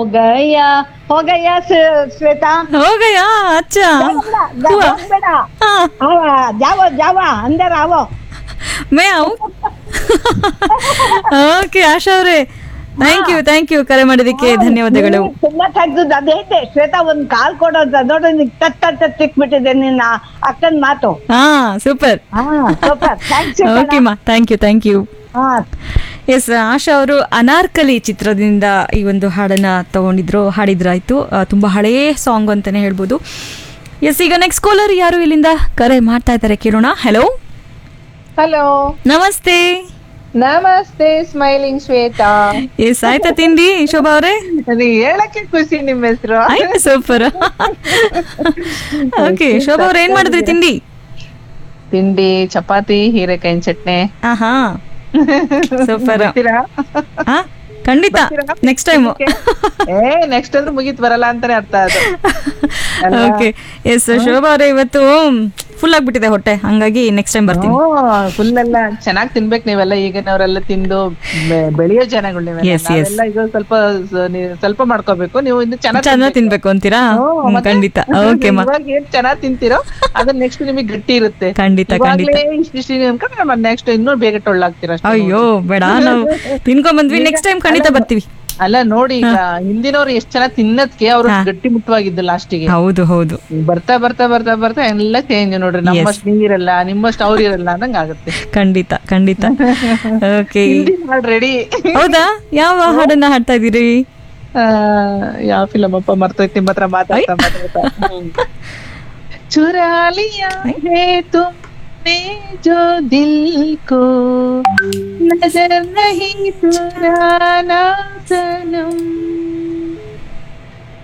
ಗಯಾ ಹೋ ಗಯಾ ಶ್ವೇ- ಶ್ವೇತಾ हो गया अच्छा जा- हुआ ಬೇಡ हाँ आवा, जाओ जाओ अंदर आओ मैं आऊं ಓಕೆ ಆಶಾ ಅವರೇ ಥ್ಯಾಂಕ್ ಯು ಥ್ಯಾಂಕ್ ಯು ಕರೆ ಮಾಡಿದ್ದಕ್ಕೆ ಧನ್ಯವಾದಗಳು ನೀನ್ ತುಂಬಾ ತೆಗ್ದು ಅದೇ ಐತೆ ಶ್ವೇತಾ ಒಂದ್ ಕಾಲ್ ಕೊಡೋದು ನೋಡು ನಿನ್ ತಟ್ ತಟ್ ತಟ್ ಸಿಕ್ಬಿಟ್ಟಿದೆ ನಿನ್ನ ಅಕ್ಕನ್ ಮಾತು ಹಾ ಸೂಪರ್ ಹಾ ಸೂಪರ್ ಥ್ಯಾಂಕ್ಸ್ ಓಕೆ ಮಾ ಥ್ಯಾಂಕ್ ಯು ಥ್ಯಾಂಕ್ ಯು ಹಾ ಎಸ್ ಆಶಾ ಅವರು ಅನಾರ್ಕಲಿ ಚಿತ್ರದಿಂದ ಈ ಒಂದು ಹಾಡನ್ನ ತಗೊಂಡಿದ್ರು ಹಾಡಿದ್ರಾಯ್ತು ಆ, ತುಂಬಾ ಹಳೆಯ ಸಾಂಗ್ ಅಂತಾನೆ ಹೇಳ್ಬೋದು ಎಸ್ ಈಗ ನೆಕ್ಸ್ಟ್ ಕಾಲರ್ ಯಾರು ಇಲ್ಲಿಂದ ಕರೆ ಮಾಡ್ತಾ ಇದ್ದಾರೆ ಕೇಳೋಣ ಹಲೋ ಹಲೋ ನಮಸ್ತೆ ನಮಸ್ತೆ ಸ್ಮೈಲಿಂಗ್ ಶ್ವೇತಾ ಎಸ್ ಆಯ್ತಾ ತಿಂಡಿ ಶೋಭಾ ಅವರೇ ನನಗೆ ಹೇಳಕ್ಕೆ ಖುಷಿ ನಿಮ್ಮ ಹೆಸರು ಆಯ್ತು ಸೂಪರ್ ಓಕೆ ಶೋಭಾ ಅವ್ರ ಏನ್ ಮಾಡಿದ್ರಿ ತಿಂಡಿ ತಿಂಡಿ ಚಪಾತಿ ಹೀರೆಕಾಯಿನ ಚಟ್ನಿ ಆಹಾ ಸೂಪರ್ ಬರ್ತೀರಾ ಹಾ ಖಂಡಿತ ನೆಕ್ಸ್ಟ್ ಟೈಮ್ ಏ ನೆಕ್ಸ್ಟ್ ಅಂದ್ರೆ ಮುಗೀತ್ ಬರಲ್ಲ ಅಂತಾನೆ ಅರ್ಥ ಅದು ಓಕೆ ಎಸ್ ಶೋಭಾ ಅವರೇ ಇವತ್ತು ಫುಲ್ ಆಗ್ಬಿಟ್ಟಿದೆ ಹೊಟ್ಟೆ ಹಂಗಾಗಿ ನೆಕ್ಸ್ಟ್ ಟೈಮ್ ಬರ್ತೀನಿ ಫುಲ್ ಎಲ್ಲ ಚೆನ್ನಾಗ್ ತಿನ್ಬೇಕು ನೀವೆಲ್ಲ ಈಗಿನವರೆಲ್ಲ ತಿಂದು ಬೆ- ಬೆಳೆಯೋ ಜನಗಳು ನೀವೆಲ್ಲ Yes, yes. ನಾವೆಲ್ಲ ಈಗ ಸ್ವಲ್ಪ ಸ- ನೀವ್ ಸ್ವಲ್ಪ ಮಾಡ್ಕೋಬೇಕು ನೀವು ಇನ್ನು ಚೆನ್ನಾಗ್ ಚೆನ್ನಾಗಿ ತಿನ್ಬೇಕು ಅಂತೀರಾ ಹ್ಮ್, ಖಂಡಿತ ಓಕೆ ಮಾ ಇವಾಗ ಏನ್ ಚೆನ್ನಾಗ್ ತಿಂತೀರೋ ಅದ್ರ ನೆಕ್ಸ್ಟ್ ನಿಮಗೆ ಗಟ್ಟಿ ಇರುತ್ತೆ ಖಂಡಿತ ಖಂಡಿತ ಇವಾಗ್ಲೇ ಇಷ್ಟ್ ಇಷ್ಟ್ ಅನ್ಕೊಂಡ್ರೆ ನೆಕ್ಸ್ಟ್ ಇನ್ನೂ ಬೇಗ ಟೊಳ್ಳಾಗ್ತೀರ ಅಷ್ಟೇ ಅಯ್ಯೋ ಬೇಡ ನಾವು ತಿನ್ಕೊಂಡ್ ಬಂದ್ವಿ ನೆಕ್ಸ್ಟ್ ಟೈಮ್ ಖಂಡಿತ ಬರ್ತೀವಿ ಅಲ್ಲ ನೋಡಿ ಈಗ ಹಿಂದಿನವ್ರು ಎಷ್ಟ್ ಚೆನ್ನಾಗ್ ತಿನ್ನದ್ಕೆ ಅವ್ರು ಗಟ್ಟಿ ಮುಟ್ಟವಾಗಿದ್ದು ಲಾಸ್ಟಿಗೆ ಹೌದು ಹೌದು ಬರ್ತಾ ಬರ್ತಾ ಬರ್ತಾ ಬರ್ತಾ ಎಲ್ಲ ಚೇಂಜ್ ನೋಡ್ರಿ ನಮ್ಮಷ್ಟು ನೀರಲ್ಲ ನಿಮ್ಮಷ್ಟು ಅವ್ರ ಇರಲ್ಲ ಅನ್ನಂಗ್ ಆಗುತ್ತೆ ಖಂಡಿತ ಖಂಡಿತ ಓಕೆ ರೆಡಿ ಹೌದಾ ಯಾವ ಹಾಡನ್ನ ಹಾಡ್ತಾ ಇದೀರಿ ಯಾವ ಫಿಲಮ್ ಅಪ್ಪ ಮರ್ತೋಯ್ತು ನಿಮ್ಮ ಹತ್ರ ಮಾತಾಡ್ತಾ ಮಾತಾಡ್ತಾ ಚುರಾ ಲಿಯಾ ಹೇ ತುಮ್ನೆ ಜೋ ದಿಲ್ ಕೋ ನಜರ್ नहीं चुराना सनम